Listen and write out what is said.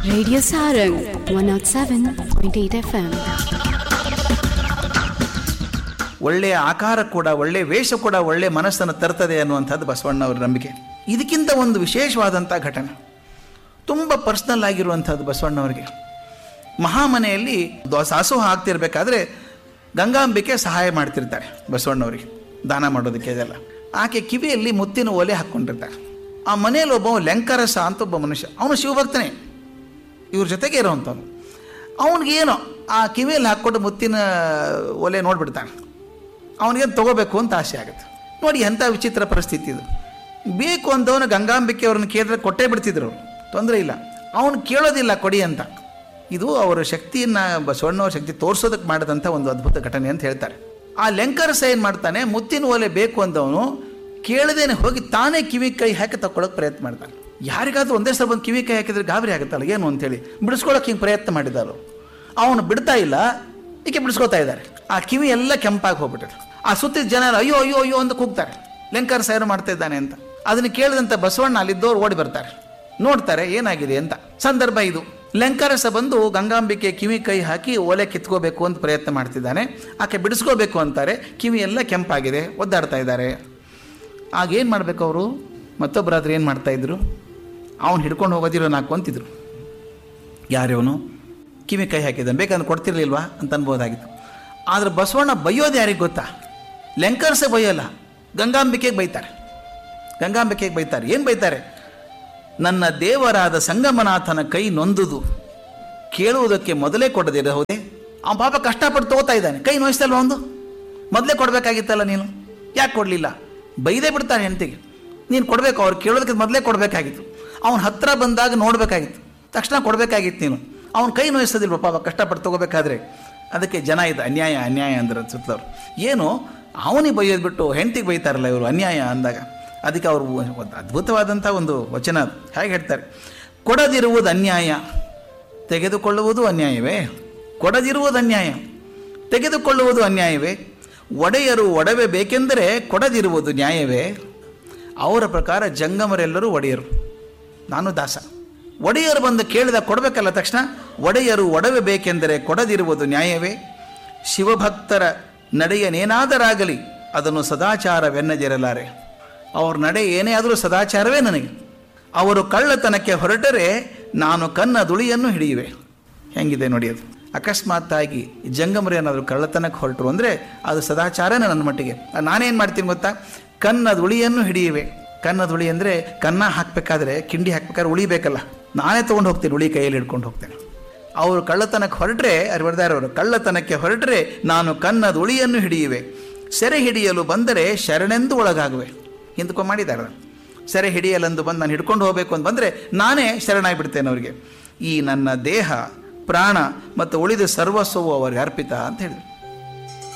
Radio Sarang 107.8 FM. ಒಳ್ಳೆಯ ಆಕಾರ ಕೂಡ ಒಳ್ಳೆಯ ವೇಷ ಕೂಡ ಒಳ್ಳೆಯ ಮನಸ್ಸನ್ನು ತರ್ತದೆ ಅನ್ನುವಂಥದ್ದು ಬಸವಣ್ಣವರ ನಂಬಿಕೆ ಇದಕ್ಕಿಂತ ಒಂದು ವಿಶೇಷವಾದಂಥ ಘಟನೆ ತುಂಬ ಪರ್ಸ್ನಲ್ ಆಗಿರುವಂಥದ್ದು ಬಸವಣ್ಣವರಿಗೆ ಮಹಾಮನೆಯಲ್ಲಿ ದ್ವ- ದಾಸೋಹ ಆಗ್ತಿರ್ಬೇಕಾದ್ರೆ ಗಂಗಾಂಬಿಕೆ ಸಹಾಯ ಮಾಡ್ತಿರ್ತಾರೆ ಬಸವಣ್ಣವರಿಗೆ ದಾನ ಮಾಡೋದಕ್ಕೆ ಅದೆಲ್ಲ ಆಕೆ ಕಿವಿಯಲ್ಲಿ ಮುತ್ತಿನ ಒಲೆ ಹಾಕ್ಕೊಂಡಿರ್ತಾರೆ ಆ ಮನೆಯಲ್ಲಿ ಒಬ್ಬ ಲೆಂಕರಸ ಅಂತ ಒಬ್ಬ ಮನುಷ್ಯ ಅವನು ಶಿವಭಕ್ತನೇ ಇವ್ರ ಜೊತೆಗೆ ಇರೋವಂಥವ್ನು ಅವನಿಗೇನೋ ಆ ಕಿವಿಯಲ್ಲಿ ಹಾಕ್ಕೊಂಡು ಮುತ್ತಿನ ಒಲೆ ನೋಡ್ಬಿಡ್ತಾನೆ ಅವನಿಗೆ ತಗೋಬೇಕು ಅಂತ ಆಸೆ ಆಗುತ್ತೆ ನೋಡಿ ಎಂಥ ವಿಚಿತ್ರ ಪರಿಸ್ಥಿತಿ ಇದು ಬೇಕು ಅಂತವನು ಗಂಗಾಂಬಿಕೆ ಅವ್ರನ್ನ ಕೇಳಿದ್ರೆ ಕೊಟ್ಟೇ ಬಿಡ್ತಿದ್ರು ಅವ್ರು ತೊಂದರೆ ಇಲ್ಲ ಅವನು ಕೇಳೋದಿಲ್ಲ ಕೊಡಿ ಅಂತ ಇದು ಅವರ ಶಕ್ತಿಯನ್ನು ಬಸವಣ್ಣವ್ರ ಶಕ್ತಿ ತೋರಿಸೋದಕ್ಕೆ ಮಾಡಿದಂಥ ಒಂದು ಅದ್ಭುತ ಘಟನೆ ಅಂತ ಹೇಳ್ತಾರೆ ಆ ಲೆಂಕರಸ ಏನು ಮಾಡ್ತಾನೆ ಮುತ್ತಿನ ಒಲೆ ಬೇಕು ಅಂದವನು ಕೇಳದೇನೆ ಹೋಗಿ ತಾನೇ ಕಿವಿ ಕೈ ಹಾಕಿ ತಗೊಳಕ್ಕೆ ಪ್ರಯತ್ನ ಮಾಡ್ತಾನೆ ಯಾರಿಗಾದ್ರೂ ಒಂದೇ ಸಲ ಒಂದು ಕಿವಿ ಕೈ ಹಾಕಿದ್ರೆ ಗಾಬರಿ ಆಗುತ್ತಲ್ಲ ಏನು ಅಂತೇಳಿ ಬಿಡಿಸ್ಕೊಳಕ್ಕೆ ಹಿಂಗೆ ಪ್ರಯತ್ನ ಮಾಡಿದ್ದಾರು ಅವನು ಬಿಡ್ತಾ ಇಲ್ಲ ಈಕೆ ಬಿಡಿಸ್ಕೊತಾ ಇದ್ದಾರೆ ಆ ಕಿವಿ ಎಲ್ಲ ಕೆಂಪಾಗಿ ಹೋಗ್ಬಿಟ್ಟಿದೆ ಆ ಸುತ್ತಿದ ಜನ ಅಯ್ಯೋ ಅಯ್ಯೋ ಅಯ್ಯೋ ಅಂತ ಕೂಗ್ತಾರೆ ಲೆಂಕರ್ ಸಾಯರು ಮಾಡ್ತಾ ಇದ್ದಾನೆ ಅಂತ ಅದನ್ನು ಕೇಳಿದಂಥ ಬಸವಣ್ಣ ಅಲ್ಲಿದ್ದವ್ರು ಓಡಿ ಬರ್ತಾರೆ ನೋಡ್ತಾರೆ ಏನಾಗಿದೆ ಅಂತ ಸಂದರ್ಭ ಇದು ಲೆಂಕರಸ ಬಂದು ಗಂಗಾಂಬಿಕೆ ಕಿವಿ ಕೈ ಹಾಕಿ ಒಲೆ ಕಿತ್ಕೋಬೇಕು ಅಂತ ಪ್ರಯತ್ನ ಮಾಡ್ತಿದ್ದಾನೆ ಆಕೆ ಬಿಡಿಸ್ಕೋಬೇಕು ಅಂತಾರೆ ಕಿವಿ ಎಲ್ಲ ಕೆಂಪಾಗಿದೆ ಒದ್ದಾಡ್ತಾ ಇದ್ದಾರೆ ಆಗ ಏನು ಮಾಡಬೇಕು ಅವರು ಮತ್ತೊಬ್ಬರಾದ್ರೆ ಏನು ಮಾಡ್ತಾಯಿದ್ರು ಅವ್ನು ಹಿಡ್ಕೊಂಡು ಹೋಗೋದಿರೋ ನಾಲ್ಕು ಅಂತಿದ್ರು ಯಾರ್ಯವನು ಕಿವಿ ಕೈ ಹಾಕಿದ್ದಾನೆ ಬೇಕಂದ್ರೆ ಕೊಡ್ತಿರ್ಲಿಲ್ವಾ ಅಂತ ಅನ್ಬೋದಾಗಿತ್ತು ಆದರೆ ಬಸವಣ್ಣ ಬೈಯೋದು ಯಾರಿಗೆ ಗೊತ್ತಾ ಲೆಂಕರ್ಸೆ ಬೈಯೋಲ್ಲ ಗಂಗಾಂಬಿಕೆಗೆ ಬೈತಾರೆ ಗಂಗಾಂಬಿಕೆಗೆ ಬೈತಾರೆ ಏನು ಬೈತಾರೆ ನನ್ನ ದೇವರಾದ ಸಂಗಮನಾಥನ ಕೈ ನೊಂದುದು ಕೇಳುವುದಕ್ಕೆ ಮೊದಲೇ ಕೊಡದಿರ ಹೌದೇ ಅವನ ಪಾಪ ಕಷ್ಟಪಟ್ಟು ತಗೋತಾ ಇದ್ದಾನೆ ಕೈ ನೋಯಿಸ್ತಲ್ವ ಒಂದು ಮೊದಲೇ ಕೊಡಬೇಕಾಗಿತ್ತಲ್ಲ ನೀನು ಯಾಕೆ ಕೊಡಲಿಲ್ಲ ಬೈದೇ ಬಿಡ್ತಾನೆ ಹೆಂಡತಿಗೆ ನೀನು ಕೊಡಬೇಕು ಅವ್ರು ಕೇಳೋದಕ್ಕೆ ಮೊದಲೇ ಕೊಡಬೇಕಾಗಿತ್ತು ಅವನ ಹತ್ರ ಬಂದಾಗ ನೋಡಬೇಕಾಗಿತ್ತು ತಕ್ಷಣ ಕೊಡಬೇಕಾಗಿತ್ತು ನೀನು ಅವನ ಕೈ ನೋಯಿಸೋದಿಲ್ವ ಪಾಪ ಕಷ್ಟಪಟ್ಟು ತಗೋಬೇಕಾದ್ರೆ ಅದಕ್ಕೆ ಜನ ಇದು ಅನ್ಯಾಯ ಅನ್ಯಾಯ ಅಂದ್ರೆ ಸುತ್ತಲವ್ರು ಏನು ಅವನಿಗೆ ಬೈಯೋದು ಬಿಟ್ಟು ಹೆಂಡತಿಗೆ ಬೈತಾರಲ್ಲ ಇವರು ಅನ್ಯಾಯ ಅಂದಾಗ ಅದಕ್ಕೆ ಅವರು ಒಂದು ಅದ್ಭುತವಾದಂಥ ಒಂದು ವಚನ ಅದು ಹೇಗೆ ಹೇಳ್ತಾರೆ ಕೊಡದಿರುವುದು ಅನ್ಯಾಯ ತೆಗೆದುಕೊಳ್ಳುವುದು ಅನ್ಯಾಯವೇ ಕೊಡದಿರುವುದು ಅನ್ಯಾಯ ತೆಗೆದುಕೊಳ್ಳುವುದು ಅನ್ಯಾಯವೇ ಒಡೆಯರು ಒಡವೆ ಬೇಕೆಂದರೆ ಕೊಡದಿರುವುದು ನ್ಯಾಯವೇ ಅವರ ಪ್ರಕಾರ ಜಂಗಮರೆಲ್ಲರೂ ಒಡೆಯರು ನಾನು ದಾಸ ಒಡೆಯರು ಬಂದು ಕೇಳಿದ ಕೊಡಬೇಕಲ್ಲ ತಕ್ಷಣ ಒಡೆಯರು ಒಡವೆ ಬೇಕೆಂದರೆ ಕೊಡದಿರುವುದು ನ್ಯಾಯವೇ ಶಿವಭಕ್ತರ ನಡೆಯನೇನಾದರಾಗಲಿ ಅದನ್ನು ಸದಾಚಾರವೆನ್ನದಿರಲಾರೆ ಅವ್ರ ನಡೆ ಏನೇ ಆದರೂ ಸದಾಚಾರವೇ ನನಗೆ ಅವರು ಕಳ್ಳತನಕ್ಕೆ ಹೊರಟರೆ ನಾನು ಕನ್ನ ದುಳಿಯನ್ನು ಹಿಡಿಯುವೆ ಹೆಂಗಿದೆ ನೋಡಿ ಅದು ಅಕಸ್ಮಾತ್ತಾಗಿ ಜಂಗಮರು ಏನಾದರೂ ಕಳ್ಳತನಕ್ಕೆ ಹೊರಟರು ಅಂದರೆ ಅದು ಸದಾಚಾರನೇ ನನ್ನ ಮಟ್ಟಿಗೆ ನಾನೇನು ಮಾಡ್ತೀನಿ ಗೊತ್ತಾ ಕನ್ನ ದುಳಿಯನ್ನು ಹಿಡಿಯುವೆ ಕನ್ನ ದುಳಿ ಅಂದರೆ ಕನ್ನ ಹಾಕಬೇಕಾದ್ರೆ ಕಿಂಡಿ ಹಾಕ್ಬೇಕಾದ್ರೆ ಉಳಿಬೇಕಲ್ಲ ನಾನೇ ತೊಗೊಂಡು ಹೋಗ್ತೀನಿ ಉಳಿ ಕೈಯಲ್ಲಿ ಹಿಡ್ಕೊಂಡು ಹೋಗ್ತೇನೆ ಅವರು ಕಳ್ಳತನಕ್ಕೆ ಹೊರಟ್ರೆ ಅವ್ರು ಬರ್ದಾರೆ ಅವರು ಕಳ್ಳತನಕ್ಕೆ ಹೊರಟ್ರೆ ನಾನು ಕನ್ನದ ಉಳಿಯನ್ನು ಹಿಡಿಯುವೆ ಸೆರೆ ಹಿಡಿಯಲು ಬಂದರೆ ಶರಣೆಂದು ಒಳಗಾಗುವೆ ಹಿಂದಕೊ ಮಾಡಿದ್ದಾರೆ ಸೆರೆ ಹಿಡಿಯಲೆಂದು ಬಂದು ನಾನು ಹಿಡ್ಕೊಂಡು ಹೋಗಬೇಕು ಅಂತ ಬಂದರೆ ನಾನೇ ಶರಣಾಗಿಬಿಡ್ತೇನೆ ಅವರಿಗೆ ಈ ನನ್ನ ದೇಹ ಪ್ರಾಣ ಮತ್ತು ಉಳಿದ ಸರ್ವಸ್ವವು ಅವರಿಗೆ ಅರ್ಪಿತ ಅಂತ ಹೇಳಿದ್ರು